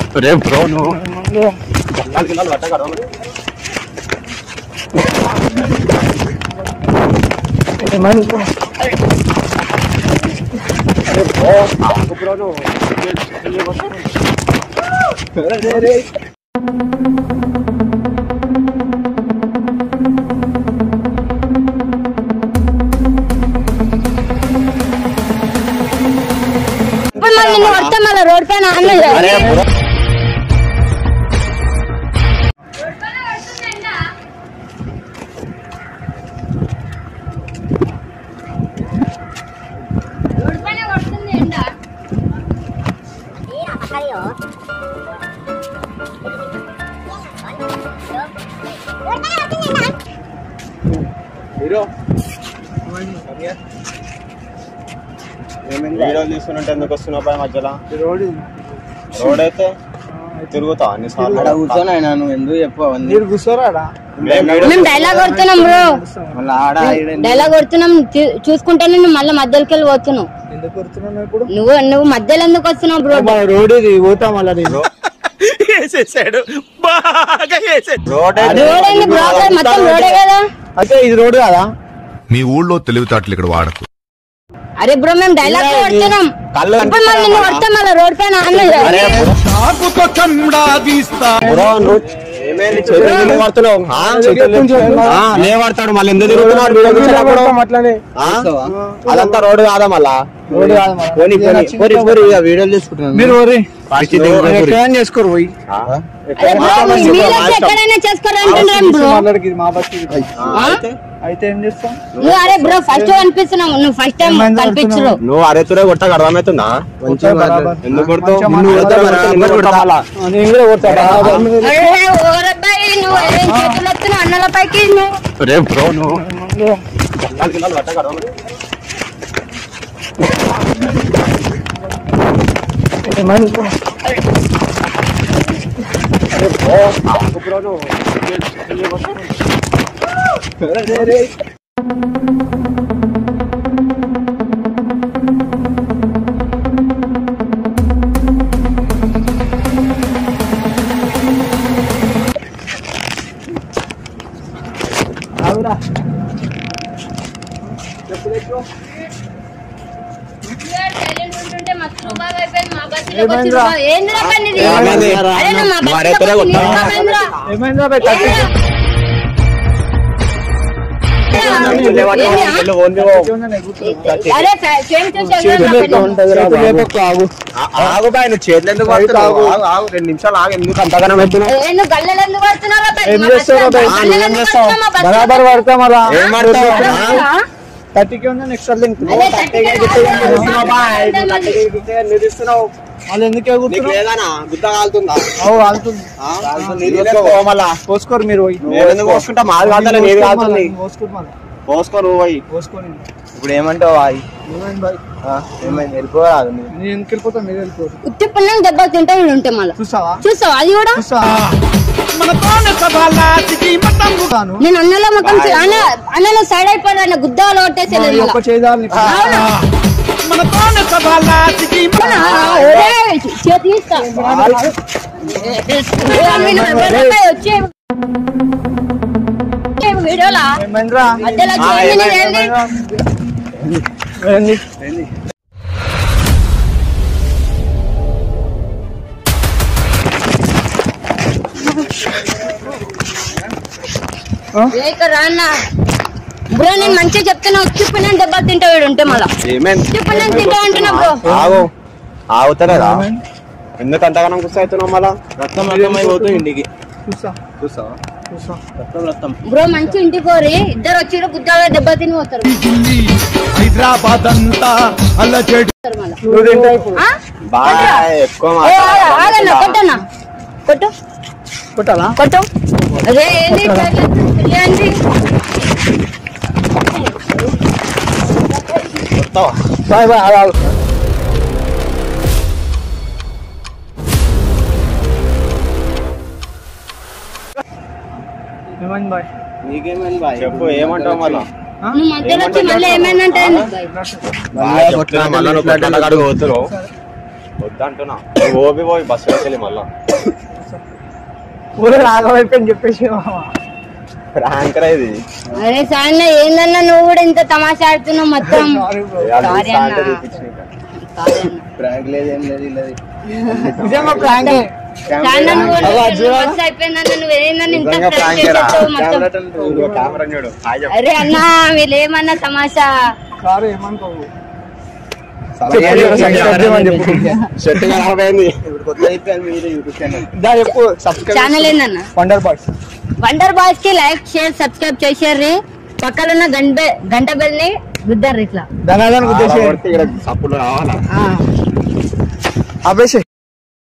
రే bro నువ్వు జల్లాలు గిల్లాలు పట్టగలవా మరి? అరే బ్రో ఆగు బ్రో నువ్వు ఇప్పుడు మళ్ళీ నిన్ను కొడతా మళ్ళీ రోడ్ పైన అన్నది అరే బ్రో రోడ్ పైన కొడుతుంది ఎండ హీరో వీడియోలు తీసుకున్నట్టు ఎందుకు వస్తున్నావు పై మధ్యలో రోడ్ అయితే తిరుగుతా అన్ని సార్లు కూర్చొని ఆయన నువ్వు ఎందుకు చెప్పు అవన్నీ మీరు కూర్చోరాడా మేము వీడియో మేము డైలాగ్ కొడుతున్నాం బ్రో మళ్ళీ ఆడ ఈడ డైలాగ్ కొడుతున్నాం చూ- చూసుకుంటేనే నువ్వు మళ్ళీ మధ్యలోకి వెళ్ళి పోతున్నావు ఎందుకు కొడుతున్నాను ఇప్పుడు నువ్వు నువ్వు మధ్యలో ఎందుకు వస్తున్నావు బ్రో మన రోడ్ ఇది పోతా మళ్ళీ నేను రోడ్ అయితే రోడ్ ఏంది బ్రో మొత్తం రోడే కదా అయితే ఇది రోడ్ కదా మీ ఊళ్ళో తెలివితేటలు ఇక్కడ వాడకు అరే బ్రో మేము డైలాగ్ కొడుతున్నాం కళ్ళు ఇప్పుడు మళ్ళీ నిన్ను కొడతా మళ్ళీ రోడ్ పైన అన్నది అరే బ్రో నువ్వు ఏమైంది చేతులు ఎందుకు పడుతున్నావు ఆ, చేతులు ఆ, నే పడతాడు మళ్ళీ ఎందుకు తిరుగుతున్నాడు వీడియో తీసేటప్పుడు అట్లనే ఆ? అదంతా రోడ్డు కాదా మళ్ళా రోడ్ కాదు మళ్ళా. పోనీ పోనీ పోనీ పోనీ ఇక వీడియోలు తీసుకుంటున్నాను మీరు ఓరి ఫస్ట్ ఎక్కడైనా చేసుకోరు పోయి ఆ? అరే బ్రో మీరు వచ్చి ఎక్కడైనా చేసుకోరు అంటున్నాను బ్రో మాట్లాడికి ఇది మా బస్సు ఇది. ఆ? అయితే ఏం చేస్తాం నువ్వు అరే బ్రో ఫస్ట్ కనిపిస్తున్నావు నువ్వు ఫస్ట్ టైం ఏమైంది కనిపించరు నువ్వు అరే తురే కొట్టక అర్థమవుతుందా మంచిగా బరాబర్. ఎందుకు కొడతావు మంచిగా నిన్ను కొడతా మాట్లాడు. మరి, నిన్ను కొడతా మళ్ళా. ఆ, నేను కూడా కొడతా బరాబర్. అరే ఓరబ్బాయి నువ్వు ఏం చేతులు ఎత్తున్నావు అన్నల పైకి నువ్వు రే బ్రో నువ్వు జల్లాలు గిల్లాలు పట్టక అర్థమవుతుందా? ఏమైంది? అరే బ్రో ఆగు బ్రో నువ్వు ఆగురా. ఏమైందిరా? ఏందిరా పని ఇది? ఏమైంది? అరే నువ్వు మా నువ్వు బస్సులో అరే తురే కూర్చొని కొట్టావా? నిల్చోమేందిరా? ఏమైందిరా బే? కత్తి చెల్లె పట్టుకో, చెల్లె ఓన్లీ ఓ. ఉందనే కూర్చో. అరే ఫ- చేయి చూసి చేతులు ఎక్కడ లెక్క ఉంటదిరా నా బాబు. లేపకు, ఆగు. ఆ- ఆగు బాయ్ నువ్వు చేతులు ఎందుకు బయట పడుతున్నావు? ఆగు. ఆగు ఆగు రెండు నిమిషాలు ఆగు ఎందుకు అంతగానం పెడుతున్నావు ఏ, నువ్వు గల్లలు ఎందుకు పడుతున్నావురా బయట? ఏం మా చేస్తావురా బస్సులో బయట? గల్లలు నువ్వేం ఎందుకు చేస్తావు? పడుతున్నావు మా బస్సులో? బరాబర్ పడతా మళ్ళా ఏం పడతావు? ఆ? థర్టీకి ఉంది నెక్స్ట్ లింక్ అదే థర్టీకే కాదు, నిలుస్తున్నావు బాయ్, నువ్వు మళ్ళీ. కట్టెకి ఎక్కితే నిలుస్తున్నావు. వాళ్ళు ఎందుకే నీకు కూర్చున్నావు లేదానా గుద్ద కాలుతుందా అవు కాలుతుంది ఆ? నీళ్ళు ఎక్కువ మళ్ళా పోసుకోరు మీరు పోయి నేను ఎందుకు పోసుకుంటా మాది కాదులే నీది కాలుతుంది పోసుకోరు మళ్ళా పోసుకో నువ్వు పోయి పోసుకొని ఇప్పుడు ఏమంటావు అయి ఏమైంది బాయ్ ఏమైంది వెళ్ళిపోరాదు నువ్వు నేను ఎందుకు వెళ్ళిపోతా మీరు వెళ్ళిపోరు ఉత్తి పుణ్యం దెబ్బ తింటే వీడు ఉంటే మళ్ళీ చూసావా చూస్తావు అది కూడా చూసావా నేను అన్నలో మొత్తం చూ- అన్న అన్నలో సైడ్ అయిపోయాడు అన్న గుద్దాలు కొట్టేసేలేదు ఒక్క చేయాలి చేతి ఇస్తా ఏ, అమ్మి నువ్వు ఎవరిపై వచ్చే ఏ వీడియోలా ఏమైందిరా మధ్యలో ఆ, చేయండి ఏమైంది? ఏంది? ఏంది ఏక రాన్న బ్రో నేను మంచిగా చెప్తున్నా ఉత్తి పుణ్యం దెబ్బ తింటా వీడు ఉంటే మళ్ళా ఏమైంది ఉత్తి పుణ్యం తింటా అంటున్నా బ్రో ఆగు ఆగుతలేదా ఎందుకు అంతగానం గుర్తు అవుతున్నావు మళ్ళా రక్తం రక్తం అయిపోతుంది ఇంటికి చూసా చూస్తావా చూసా రక్తం రక్తం బ్రో మంచి ఇంటికి పోరి ఇద్దరు వచ్చి గుద్దాగా దెబ్బ తిని పోతారు హైదరాబాద్ అంతా అల్లచేడు మళ్ళా నువ్వు తింటా ఇప్పుడు ఆ? బాగా ఎక్కువ ఏ, ఆగ- ఆగన్నా మాట్లాడకు. కొట్టన్నా కొట్టు కొట్టాలా కొట్టు అదే ఏంది ఏంది కొడతావా? బాయ్ బాయ్ ఆగు, ఆగు. ఏమైంది బాయ్ నీకేమైంది బాయ్ చెప్పు ఏమంటావు మళ్ళా నువ్వు మధ్యలో వచ్చి మళ్ళీ ఏమైందంటే బాగా చెప్తున్నా, మళ్ళా నువ్వు కొట్టాల కాడికి పోతున్నావు వద్దంటున్నా నువ్వు ఓపి పోయి బస్సు వెళ్ళి మళ్ళా ఊరు రాఘవైపు అని చెప్పేసి మామ. ర్యాంకర్ ఇది అరే సాయన్న ఏందన్నా నువ్వు కూడా ఇంత తమాషా ఆడుతున్నావు మొత్తం Sorry bro. Sorry అన్న. Sorry అన్న. ప్రాంక్ లేదు ఏం లేదు ఇల్లది నిజంగా ప్రాంక్ సాయన్న నువ్వు అవ్వ, నువ్వు అజ్జురా. బస్సు అయిపోయిందన్న నువ్వు ఏందన్నా ఇంత నిజంగా prank ప్రాంక్ రా చేసేసావు మొత్తం కెమెరా చూడు హాయ్ చెప్పు. అరే అన్న వీళ్ళేమన్నా తమాషా కారు ఏమనుకోవు సరే, subscribe చేయమని చెప్పు. షర్ట్ ఖరాబ్ అయింది ఇప్పుడు కొత్త అయిపోయాను మీరు యూట్యూబ్ ఛానల్ దా చెప్పు సబ్స్క్రైబ్ ఛానల్ ఏందన్న వండర్ బాయ్స్ వండర్ బాయ్స్ కి లైక్ షేర్ సబ్స్క్రైబ్ చేసారు పక్కన ఉన్న గంట గంట బెల్ ని గుద్దారు ఇట్లా ధనాదానికి ఉద్దేశం కొడితే ఇక్కడ సప్పుడు రావాలా ఆ. ఆపేసి